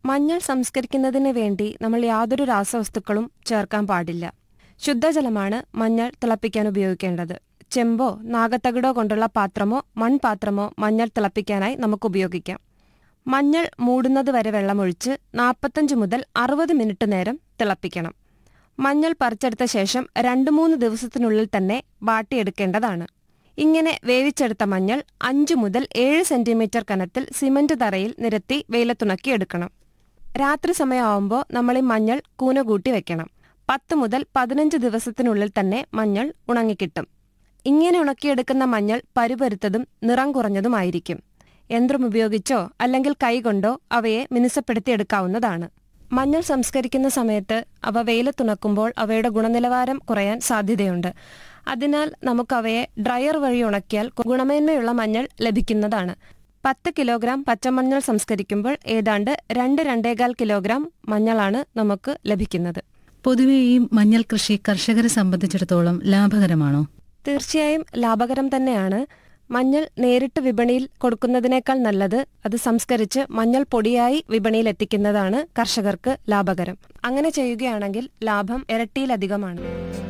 മഞ്ഞൾ സംസ്കരിക്കുന്നതിന് വേണ്ടി നമ്മൾ യാതൊരു രാസവസ്തുക്കളും ചേർക്കാൻ പാടില്ല ശുദ്ധജലമാണ് മഞ്ഞൾ തിളപ്പിക്കാൻ ഉപയോഗിക്കേണ്ടത് ചെമ്പോ നാഗത്തകിടോ കൊണ്ടുള്ള പാത്രമോ മൺപാത്രമോ മഞ്ഞൾ തിളപ്പിക്കാനായി നമുക്ക് ഉപയോഗിക്കാം മഞ്ഞൾ മൂടുന്നത് വരെ വെള്ളമൊഴിച്ച് നാൽപ്പത്തഞ്ച് മുതൽ അറുപത് മിനിറ്റ് നേരം തിളപ്പിക്കണം മഞ്ഞൾ പറിച്ചെടുത്ത ശേഷം രണ്ട് മൂന്ന് ദിവസത്തിനുള്ളിൽ തന്നെ വാട്ടിയെടുക്കേണ്ടതാണ് ഇങ്ങനെ വേവിച്ചെടുത്ത മഞ്ഞൾ അഞ്ചു മുതൽ ഏഴ് സെന്റിമീറ്റർ കനത്തിൽ സിമന്റ് തറയിൽ നിരത്തി വെയിലത്തുണക്കി എടുക്കണം രാത്രി സമയമാവുമ്പോൾ നമ്മൾ ഈ മഞ്ഞൾ കൂന കൂട്ടി വെക്കണം പത്ത് മുതൽ പതിനഞ്ച് ദിവസത്തിനുള്ളിൽ തന്നെ മഞ്ഞൾ ഉണങ്ങിക്കിട്ടും ഇങ്ങനെ ഉണക്കിയെടുക്കുന്ന മഞ്ഞൾ പരുപരുത്തതും നിറം കുറഞ്ഞതുമായിരിക്കും യന്ത്രം ഉപയോഗിച്ചോ അല്ലെങ്കിൽ കൈകൊണ്ടോ അവയെ മിനുസപ്പെടുത്തിയെടുക്കാവുന്നതാണ് മഞ്ഞൾ സംസ്കരിക്കുന്ന സമയത്ത് അവ വെയിലത്തുണക്കുമ്പോൾ അവയുടെ ഗുണനിലവാരം കുറയാൻ സാധ്യതയുണ്ട് അതിനാൽ നമുക്കവയെ ഡ്രയർ വഴി ഉണക്കിയാൽ ഗുണമേന്മയുള്ള മഞ്ഞൾ ലഭിക്കുന്നതാണ് പത്ത് കിലോഗ്രാം പച്ചമഞ്ഞൾ സംസ്കരിക്കുമ്പോൾ ഏതാണ്ട് രണ്ട് രണ്ടേകാൽ കിലോഗ്രാം മഞ്ഞളാണ് നമുക്ക് ലഭിക്കുന്നത് പൊതുവെ ഈ മഞ്ഞൾ കൃഷി കർഷകരെ സംബന്ധിച്ചിടത്തോളം ലാഭകരമാണോ തീർച്ചയായും ലാഭകരം തന്നെയാണ് മഞ്ഞൾ നേരിട്ട് വിപണിയിൽ കൊടുക്കുന്നതിനേക്കാൾ നല്ലത് അത് സംസ്കരിച്ച് മഞ്ഞൾ പൊടിയായി വിപണിയിൽ എത്തിക്കുന്നതാണ് കർഷകർക്ക് ലാഭകരം അങ്ങനെ ചെയ്യുകയാണെങ്കിൽ ലാഭം ഇരട്ടിയിലധികമാണ്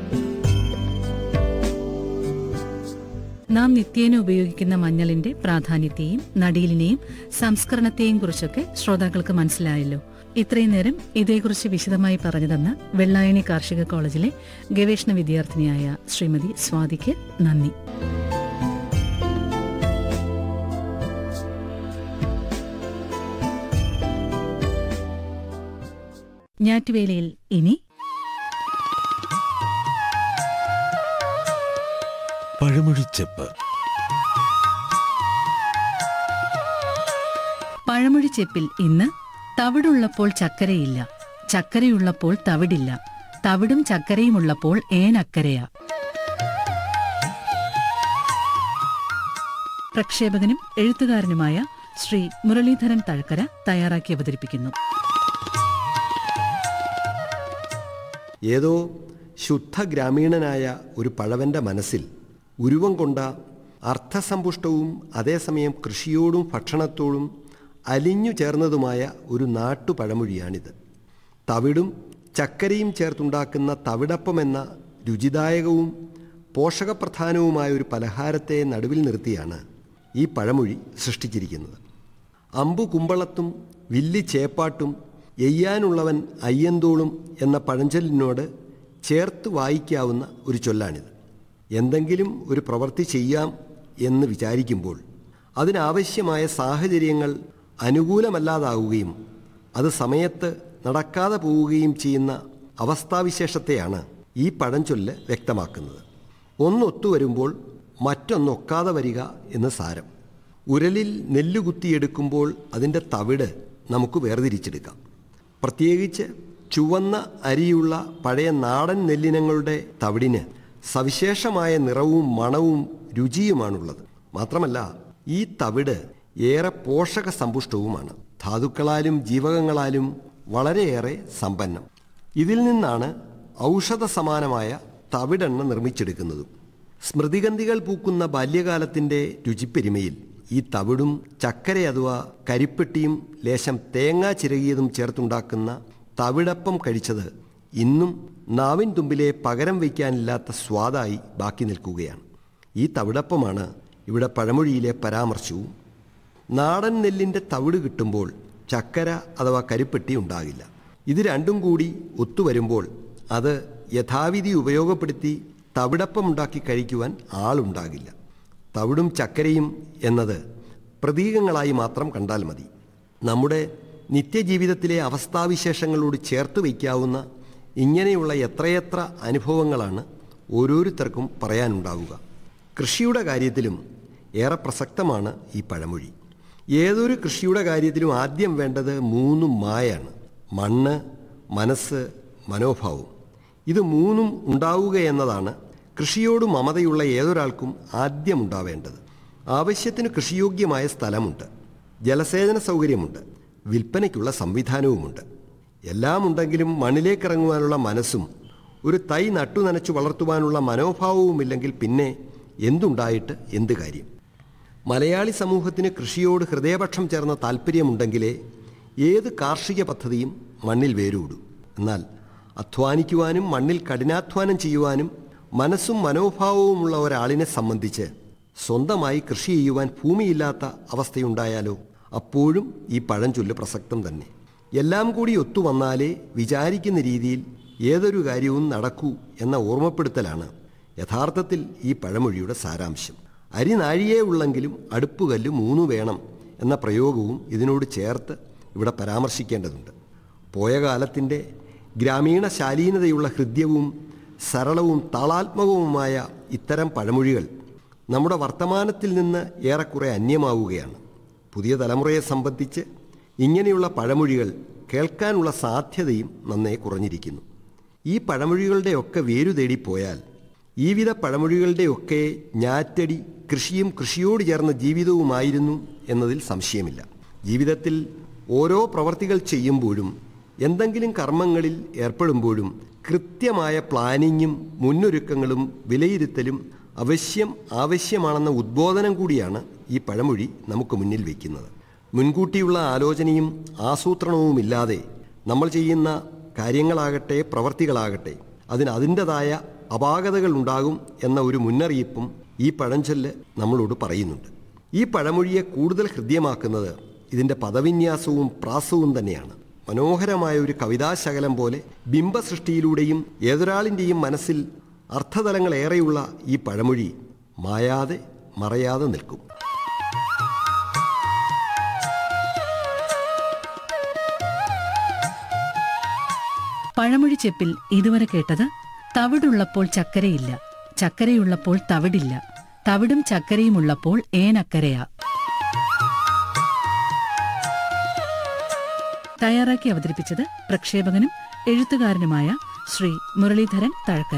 നാം നിത്യേന ഉപയോഗിക്കുന്ന മഞ്ഞളിന്റെ പ്രാധാന്യത്തെയും നടീലിനെയും സംസ്കരണത്തെയും കുറിച്ചൊക്കെ ശ്രോതാക്കൾക്ക് മനസ്സിലായല്ലോ ഇത്രയും നേരം ഇതേക്കുറിച്ച് വിശദമായി പറഞ്ഞു തന്ന വെള്ളായണി കാർഷിക കോളേജിലെ ഗവേഷണ വിദ്യാർത്ഥിനിയായ ശ്രീമതി സ്വാതിക്ക് നന്ദി ഞാറ്റുവേലയിൽ ഇനി പഴമൊഴിച്ചെപ്പ് പഴമൊഴി ചെപ്പിൽ ഇന്ന് തവിടുള്ളപ്പോൾ ചക്കരയില്ല ചക്കരയുള്ളപ്പോൾ തവിടില്ല തവിടും ചക്കരയും ഉള്ളപ്പോൾ ഏനക്കരയാ പ്രക്ഷേപകനും എഴുത്തുകാരനുമായ ശ്രീ മുരളീധരൻ തഴക്കര തയ്യാറാക്കി അവതരിപ്പിക്കുന്നു ഏതോ ശുദ്ധ ഗ്രാമീണനായ ഒരു പഴവന്റെ മനസ്സിൽ ഉരുവം കൊണ്ട അർത്ഥസമ്പുഷ്ടവും അതേസമയം കൃഷിയോടും ഭക്ഷണത്തോടും അലിഞ്ഞു ചേർന്നതുമായ ഒരു നാട്ടുപഴമൊഴിയാണിത് തവിടും ചക്കരയും ചേർത്തുണ്ടാക്കുന്ന തവിടപ്പം എന്ന രുചിദായകവും പോഷകപ്രധാനവുമായ ഒരു പലഹാരത്തെ നടുവിൽ നിർത്തിയാണ് ഈ പഴമൊഴി സൃഷ്ടിച്ചിരിക്കുന്നത് അമ്പു കുമ്പളത്തും വില്ലി ചേപ്പാട്ടും എയ്യാനുള്ളവൻ അയ്യന്തോളും എന്ന പഴഞ്ചൊല്ലിനോട് ചേർത്ത് വായിക്കാവുന്ന ഒരു ചൊല്ലാണിത് എന്തെങ്കിലും ഒരു പ്രവൃത്തി ചെയ്യാം എന്ന് വിചാരിക്കുമ്പോൾ അതിനാവശ്യമായ സാഹചര്യങ്ങൾ അനുകൂലമല്ലാതാവുകയും അത് സമയത്ത് നടക്കാതെ പോവുകയും ചെയ്യുന്ന അവസ്ഥാവിശേഷത്തെയാണ് ഈ പഴഞ്ചൊല്ല് വ്യക്തമാക്കുന്നത് ഒന്നൊത്തുവരുമ്പോൾ മറ്റൊന്നൊക്കാതെ വരിക എന്ന് സാരം ഉരലിൽ നെല്ല് കുത്തിയെടുക്കുമ്പോൾ അതിൻ്റെ തവിട് നമുക്ക് വേർതിരിച്ചെടുക്കാം പ്രത്യേകിച്ച് ചുവന്ന അരിയുള്ള പഴയ നാടൻ നെല്ലിനങ്ങളുടെ തവിടിന് സവിശേഷമായ നിറവും മണവും രുചിയുമാണുള്ളത് മാത്രമല്ല ഈ തവിട് ഏറെ പോഷക സമ്പുഷ്ടവുമാണ് ധാതുക്കളാലും ജീവകങ്ങളാലും വളരെയേറെ സമ്പന്നം ഇതിൽ നിന്നാണ് ഔഷധ സമാനമായ തവിടെണ്ണ നിർമ്മിച്ചെടുക്കുന്നതും സ്മൃതിഗന്ധികൾ പൂക്കുന്ന ബാല്യകാലത്തിൻ്റെ രുചിപ്പെരുമയിൽ ഈ തവിടും ചക്കര അഥവാ കരിപ്പെട്ടിയും ലേശം തേങ്ങ ചിരകിയതും ചേർത്തുണ്ടാക്കുന്ന തവിടപ്പം കഴിച്ചത് ഇന്നും നാവിൻ തുമ്പിലെ പകരം വയ്ക്കാനില്ലാത്ത സ്വാദായി ബാക്കി നിൽക്കുകയാണ് ഈ തവിടപ്പമാണ് ഇവിടെ പഴമൊഴിയിലെ പരാമർശവും നാടൻ നെല്ലിൻ്റെ തവിട് കിട്ടുമ്പോൾ ചക്കര അഥവാ കരിപ്പെട്ടി ഉണ്ടാകില്ല ഇത് രണ്ടും കൂടി ഒത്തുവരുമ്പോൾ അത് യഥാവിധി ഉപയോഗപ്പെടുത്തി തവിടപ്പം ഉണ്ടാക്കി കഴിക്കുവാൻ ആളുണ്ടാകില്ല തവിടും ചക്കരയും എന്നത് പ്രതീകങ്ങളായി മാത്രം കണ്ടാൽ മതി നമ്മുടെ നിത്യജീവിതത്തിലെ അവസ്ഥാവിശേഷങ്ങളോട് ചേർത്ത് വയ്ക്കാവുന്ന ഇങ്ങനെയുള്ള എത്രയെത്ര അനുഭവങ്ങളാണ് ഓരോരുത്തർക്കും പറയാനുണ്ടാവുക കൃഷിയുടെ കാര്യത്തിലും ഏറെ പ്രസക്തമാണ് ഈ പഴമൊഴി ഏതൊരു കൃഷിയുടെ കാര്യത്തിലും ആദ്യം വേണ്ടത് മൂന്ന് മായാണ് മണ്ണ് മനസ്സ് മനോഭാവം ഇത് മൂന്നും ഉണ്ടാവുക എന്നതാണ് കൃഷിയോട് മമതയുള്ള ഏതൊരാൾക്കും ആദ്യം ഉണ്ടാവേണ്ടത് ആവശ്യത്തിന് കൃഷിയോഗ്യമായ സ്ഥലമുണ്ട് ജലസേചന സൗകര്യമുണ്ട് വിൽപ്പനയ്ക്കുള്ള സംവിധാനവുമുണ്ട് എല്ലാം ഉണ്ടെങ്കിലും മണ്ണിലേക്കിറങ്ങുവാനുള്ള മനസ്സും ഒരു തൈ നട്ടു നനച്ചു വളർത്തുവാനുള്ള മനോഭാവവുമില്ലെങ്കിൽ പിന്നെ എന്തുണ്ടായിട്ട് എന്ത് കാര്യം മലയാളി സമൂഹത്തിന് കൃഷിയോട് ഹൃദയപക്ഷം ചേർന്ന താല്പര്യമുണ്ടെങ്കിലേ ഏത് കാർഷിക പദ്ധതിയും മണ്ണിൽ വേരൂടും എന്നാൽ അധ്വാനിക്കുവാനും മണ്ണിൽ കഠിനാധ്വാനം ചെയ്യുവാനും മനസ്സും മനോഭാവവുമുള്ള ഒരാളിനെ സംബന്ധിച്ച് സ്വന്തമായി കൃഷി ചെയ്യുവാൻ ഭൂമിയില്ലാത്ത അവസ്ഥയുണ്ടായാലോ അപ്പോഴും ഈ പഴഞ്ചൊല്ല് പ്രസക്തം തന്നെ എല്ലാം കൂടി ഒത്തുവന്നാലേ വിചാരിക്കുന്ന രീതിയിൽ ഏതൊരു കാര്യവും നടക്കൂ എന്ന ഓർമ്മപ്പെടുത്തലാണ് യഥാർത്ഥത്തിൽ ഈ പഴമൊഴിയുടെ സാരാംശം അരി നാഴിയേ ഉള്ളെങ്കിലും അടുപ്പുകല്ല് മൂന്നു വേണം എന്ന പ്രയോഗവും ഇതിനോട് ചേർത്ത് ഇവിടെ പരാമർശിക്കേണ്ടതുണ്ട് പോയ കാലത്തിൻ്റെ ഗ്രാമീണ ശാലീനതയുള്ള ഹൃദ്യവും സരളവും താളാത്മകവുമായ ഇത്തരം പഴമൊഴികൾ നമ്മുടെ വർത്തമാനത്തിൽ നിന്ന് ഏറെക്കുറെ അന്യമാവുകയാണ് പുതിയ തലമുറയെ സംബന്ധിച്ച് ഇങ്ങനെയുള്ള പഴമൊഴികൾ കേൾക്കാനുള്ള സാധ്യതയും നന്നേ കുറഞ്ഞിരിക്കുന്നു ഈ പഴമൊഴികളുടെയൊക്കെ വേരു തേടിപ്പോയാൽ ഈ വിധ പഴമൊഴികളുടെയൊക്കെ ഞാറ്റടി കൃഷിയും കൃഷിയോട് ചേർന്ന ജീവിതവുമായിരുന്നു എന്നതിൽ സംശയമില്ല ജീവിതത്തിൽ ഓരോ പ്രവർത്തികൾ ചെയ്യുമ്പോഴും എന്തെങ്കിലും കർമ്മങ്ങളിൽ ഏർപ്പെടുമ്പോഴും കൃത്യമായ പ്ലാനിങ്ങും മുന്നൊരുക്കങ്ങളും വിലയിരുത്തലും അവശ്യം ആവശ്യമാണെന്ന ഉദ്ബോധനം കൂടിയാണ് ഈ പഴമൊഴി നമുക്ക് മുന്നിൽ വയ്ക്കുന്നത് മുൻകൂട്ടിയുള്ള ആലോചനയും ആസൂത്രണവുമില്ലാതെ നമ്മൾ ചെയ്യുന്ന കാര്യങ്ങളാകട്ടെ പ്രവർത്തികളാകട്ടെ അതിന് അതിൻ്റെതായ അപാകതകൾ ഉണ്ടാകും എന്ന ഒരു മുന്നറിയിപ്പും ഈ പഴഞ്ചൊല്ല് നമ്മളോട് പറയുന്നുണ്ട് ഈ പഴമൊഴിയെ കൂടുതൽ ഹൃദ്യമാക്കുന്നത് ഇതിൻ്റെ പദവിന്യാസവും പ്രാസവും തന്നെയാണ് മനോഹരമായ ഒരു കവിതാശകലം പോലെ ബിംബസൃഷ്ടിയിലൂടെയും ഏതൊരാളിൻ്റെയും മനസ്സിൽ അർത്ഥതലങ്ങളേറെയുള്ള ഈ പഴമൊഴി മായാതെ മറയാതെ നിൽക്കും പഴമൊഴി ചെപ്പിൽ ഇതുവരെ കേട്ടത് തവിടുള്ളപ്പോൾ ചക്കരയില്ല ചക്കരയുള്ളപ്പോൾ തവിടില്ല തവിടും ചക്കരയും ഉള്ളപ്പോൾ ഏനക്കരയാ തയ്യാറാക്കി അവതരിപ്പിച്ചത് പ്രക്ഷേപകനും എഴുത്തുകാരനുമായ ശ്രീ മുരളീധരൻ തഴക്കര